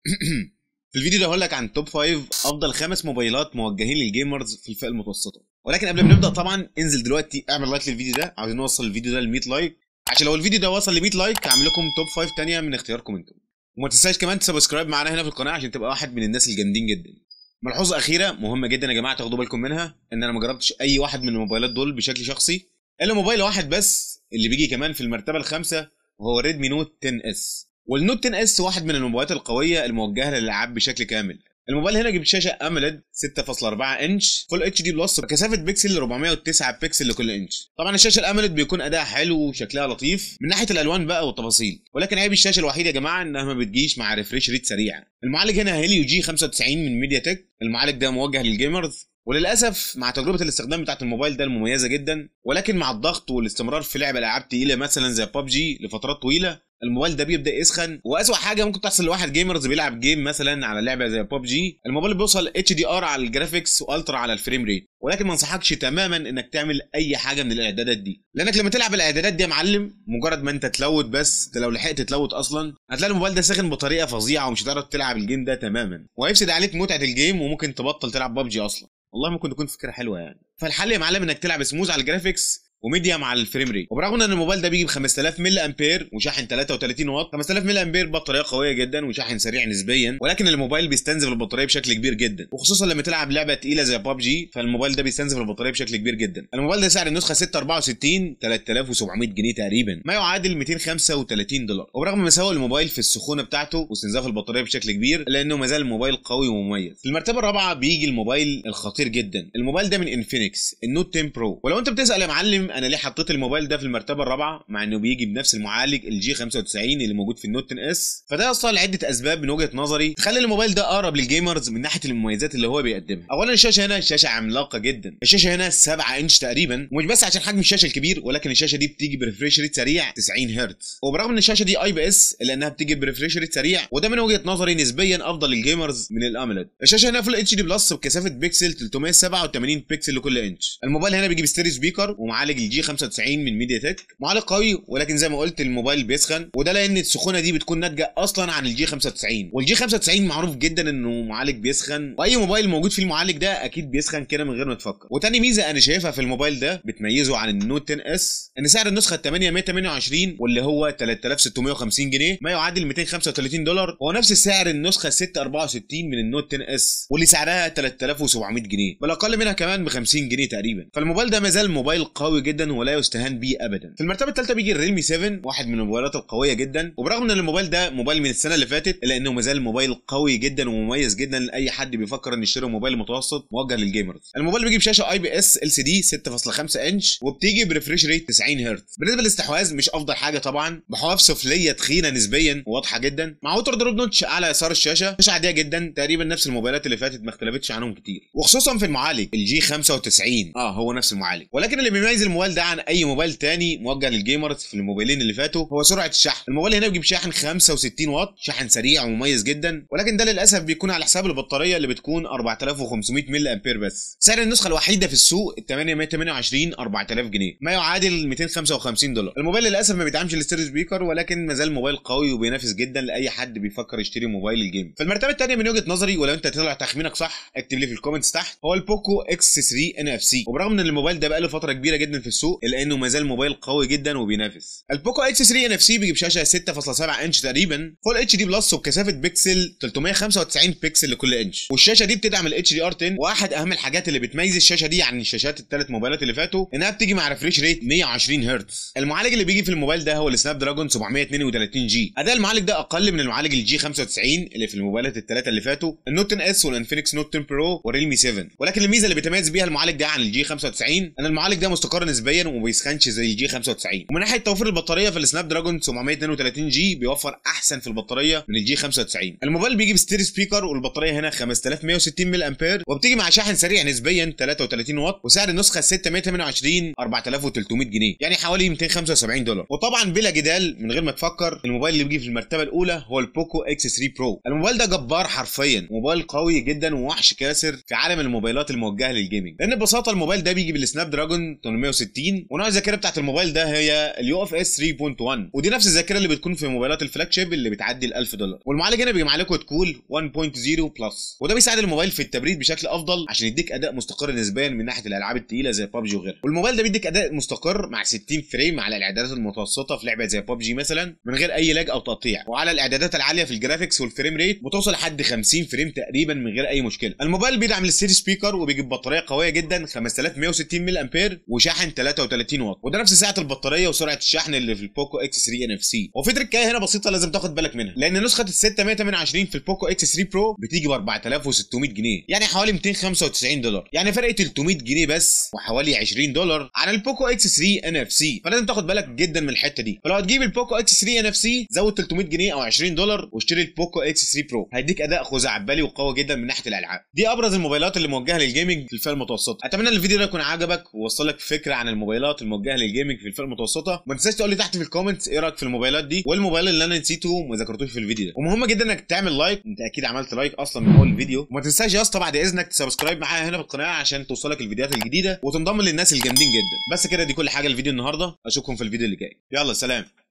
في الفيديو ده هقول لك عن توب 5 افضل خمس موبايلات موجهين للجيمرز في الفئه المتوسطه ولكن قبل ما نبدا طبعا انزل دلوقتي اعمل لايك للفيديو ده عاوزين نوصل الفيديو ده ل 100 لايك عشان لو الفيديو ده وصل ل 100 لايك هعمل لكم توب 5 تانية من اختياركم انتم وما تنساش كمان تسبسكرايب معانا هنا في القناه عشان تبقى واحد من الناس الجامدين جدا ملحوظه اخيره مهمه جدا يا جماعه تاخدوا بالكم منها ان انا ما جربتش اي واحد من الموبايلات دول بشكل شخصي الا موبايل واحد بس اللي بيجي كمان في المرتبه الخامسه وهو ريدمي نوت 10 اس والنوت 10 اس واحد من الموبايلات القويه الموجهه للالعاب بشكل كامل الموبايل هنا جبت شاشه اموليد 6.4 انش فول اتش دي بلس بكثافه بيكسل 409 بيكسل لكل انش طبعا الشاشه الاموليد بيكون اداء حلو وشكلها لطيف من ناحيه الالوان بقى والتفاصيل ولكن عيب الشاشه الوحيد يا جماعه انها ما بتجيش مع ريفريش ريت سريع المعالج هنا هيليو جي 95 من ميديا تك المعالج ده موجه للجيمرز وللاسف مع تجربه الاستخدام بتاعه الموبايل ده المميزه جدا ولكن مع الضغط والاستمرار في لعب العاب تقيله مثلا زي ببجي لفترات طويله الموبايل ده بيبدا يسخن واسوأ حاجه ممكن تحصل لواحد جيمرز بيلعب جيم مثلا على لعبه زي ببجي الموبايل بيوصل اتش دي ار على الجرافيكس والترا على الفريم ريت ولكن ما انصحكش تماما انك تعمل اي حاجه من الاعدادات دي لانك لما تلعب الاعدادات دي يا معلم مجرد ما انت تلوت بس لو لحقت تلوت اصلا هتلاقي الموبايل ده ساخن بطريقه فظيعه ومش هتعرف تلعب الجيم ده تماما وهيفسد عليك متعه الجيم وممكن تبطل تلعب ببجي اصلا والله ممكن تكون فكره حلوه يعني فالحل يا معلم انك تلعب سموز على الجرافيكس وميديم على الفريم ريت وبرغم ان الموبايل ده بيجي ب 5000 ملي امبير وشاحن 33 واط 5000 ملي امبير بطاريه قويه جدا وشاحن سريع نسبيا ولكن الموبايل بيستنزف البطاريه بشكل كبير جدا وخصوصا لما تلعب لعبه تقيله زي ببجي فالموبايل ده بيستنزف البطاريه بشكل كبير جدا الموبايل ده سعر النسخه 664 3700 جنيه تقريبا ما يعادل 235 دولار وبرغم مساوئ الموبايل في السخونه بتاعته واستنزاف البطاريه بشكل كبير لانه ما زال الموبايل قوي ومميز في المرتبه الرابعه بيجي الموبايل الخطير جدا الموبايل ده من انفينكس النوت 10 برو ولو انت بتسال يا معلم انا ليه حطيت الموبايل الموبايل ده في المرتبه الرابعه مع انه بيجي بنفس المعالج الجي 95 اللي موجود في النوت 10 اس فده اصلا لعده اسباب من وجهه نظري تخلي الموبايل ده اقرب للجيمرز من ناحيه المميزات اللي هو بيقدمها اولا الشاشه هنا شاشه عملاقه جدا الشاشه هنا 7 انش تقريبا ومش بس عشان حجم الشاشه الكبير ولكن الشاشه دي بتيجي بريفريش ريت سريع 90 هرتز وبرغم ان الشاشه دي اي بي اس الا انها بتيجي بريفريش ريت سريع وده من وجهه نظري نسبيا افضل للجيمرز من الاموليد الشاشه هنا فول اتش دي بلس بكثافه بيكسل 387 بيكسل لكل انش الموبايل هنا بيجي بستيريو سبيكر ومعالج الجي 95 من ميديا تك معالج قوي ولكن زي ما قلت الموبايل بيسخن وده لان السخونه دي بتكون ناتجه اصلا عن الجي 95 والجي 95 معروف جدا انه معالج بيسخن واي موبايل موجود فيه المعالج ده اكيد بيسخن كده من غير ما تفكر وتاني ميزه انا شايفها في الموبايل ده بتميزه عن النوت 10 اس ان سعر النسخه 8128 واللي هو 3650 جنيه ما يعادل 235 دولار هو نفس سعر النسخه 664 من النوت 10 اس واللي سعرها 3700 جنيه بل اقل منها كمان ب 50 جنيه تقريبا فالموبايل ده ما زال موبايل قوي جدا ولا يستهان به ابدا في المرتبه الثالثه بيجي الريلمي 7 واحد من الموبايلات القويه جدا وبرغم ان الموبايل ده موبايل من السنه اللي فاتت الا انه ما زال موبايل قوي جدا ومميز جدا لاي حد بيفكر انه يشتري موبايل متوسط موجه للجيمرز الموبايل بيجي بشاشه اي بي اس ال سي دي 6.5 انش وبتيجي بريفريش ريت 90 هرتز بالنسبه للاستحواذ مش افضل حاجه طبعا بحواف سفليه تخينه نسبيا وواضحه جدا مع اوتر دروب نوتش على يسار الشاشه شاشه عاديه جدا تقريبا نفس الموبايلات اللي فاتت ما اختلفتش عنهم كتير وخصوصا في المعالج الجي 95 اه هو نفس المعالج ولكن اللي بيميز الموبايل ده عن اي موبايل تاني موجه للجيمرز في الموبايلين اللي فاتوا هو سرعه الشحن الموبايل هنا بيجيب شاحن 65 واط شحن سريع ومميز جدا ولكن ده للاسف بيكون على حساب البطاريه اللي بتكون 4500 ملي امبير بس سعر النسخه الوحيده في السوق ال 828 4000 جنيه ما يعادل 255 دولار الموبايل للاسف ما بيدعمش الاستيريو سبيكر ولكن ما زال موبايل قوي وبينافس جدا لاي حد بيفكر يشتري موبايل الجيم في المرتبه الثانيه من وجهه نظري ولو انت طلع تخمينك صح اكتب لي في الكومنتس تحت هو البوكو اكس 3 ان اف سي وبرغم ان الموبايل ده بقى له فتره كبيره جدا في السوق الا انه ما زال موبايل قوي جدا وبينافس البوكو اكس 3 ان اف سي بيجيب شاشه 6.7 انش تقريبا فول اتش دي بلس وبكثافه بيكسل 395 بيكسل لكل انش والشاشه دي بتدعم الاتش دي ار 10 واحد اهم الحاجات اللي بتميز الشاشه دي عن الشاشات الثلاث موبايلات اللي فاتوا انها بتيجي مع ريفريش ريت 120 هرتز المعالج اللي بيجي في الموبايل ده هو السناب دراجون 732 جي اداء المعالج ده اقل من المعالج الجي 95 اللي في الموبايلات الثلاثه اللي فاتوا النوت 10 اس والانفينكس نوت 10 برو والريلمي 7 ولكن الميزه اللي بتميز بيها المعالج ده عن الجي 95 ان المعالج ده مستقر نسبيا وما بيسخنش زي الجي 95 ومن ناحيه توفير البطاريه فالسناب دراجون 732 جي بيوفر احسن في البطاريه من الجي 95 الموبايل بيجي بستيريو سبيكر والبطاريه هنا 5160 ملي امبير وبتيجي مع شاحن سريع نسبيا 33 واط وسعر النسخه 628 4300 جنيه يعني حوالي 275 دولار وطبعا بلا جدال من غير ما تفكر الموبايل اللي بيجي في المرتبه الاولى هو البوكو اكس 3 برو الموبايل ده جبار حرفيا موبايل قوي جدا ووحش كاسر في عالم الموبايلات الموجهه للجيمنج لان ببساطه الموبايل ده بيجي بالسناب دراجون 360 ونوع الذاكره بتاعت الموبايل ده هي اليو اف اس 3.1 ودي نفس الذاكره اللي بتكون في موبايلات الفلاج شيب اللي بتعدي ال 1000 دولار والمعالج هنا بيجمع لكم كول 1.0 بلس وده بيساعد الموبايل في التبريد بشكل افضل عشان يديك اداء مستقر نسبيا من ناحيه الالعاب الثقيله زي بابجي وغيرها والموبايل ده بيديك اداء مستقر مع 60 فريم على الاعدادات المتوسطه في لعبه زي بابجي مثلا من غير اي لاج او تقطيع وعلى الاعدادات العاليه في الجرافيكس والفريم ريت بتوصل لحد 50 فريم تقريبا من غير اي مشكله الموبايل بيدعم الستيري سبيكر وبيجيب بطاريه قويه جدا 5160 ملي امبير وشاحن 33 واط وده نفس سعه البطاريه وسرعه الشحن اللي في البوكو اكس 3 ان اف سي وفي تركايه هنا بسيطه لازم تاخد بالك منها لان نسخه ال 628 في البوكو اكس 3 برو بتيجي ب 4600 جنيه يعني حوالي 295 دولار يعني فرق 300 جنيه بس وحوالي 20 دولار عن البوكو اكس 3 ان اف سي فلازم تاخد بالك جدا من الحته دي فلو هتجيب البوكو اكس 3 ان اف سي زود 300 جنيه او 20 دولار واشتري البوكو اكس 3 برو هيديك اداء خزعبلي وقوي جدا من ناحيه الالعاب دي ابرز الموبايلات اللي موجهه للجيمنج في الفئه المتوسطه اتمنى ان الفيديو ده يكون عجبك ووصل لك فكره عن الموبايلات الموجهه للجيمنج في الفئه المتوسطه ما تنساش تقول لي تحت في الكومنتس ايه رايك في الموبايلات دي والموبايل اللي انا نسيته وما ذكرتوش في الفيديو ده ومهم جدا انك تعمل لايك انت اكيد عملت لايك اصلا من اول الفيديو وما تنساش يا اسطى بعد اذنك تسبسكرايب معايا هنا في القناه عشان توصلك الفيديوهات الجديده وتنضم للناس الجامدين جدا بس كده دي كل حاجه الفيديو النهارده اشوفكم في الفيديو اللي جاي يلا سلام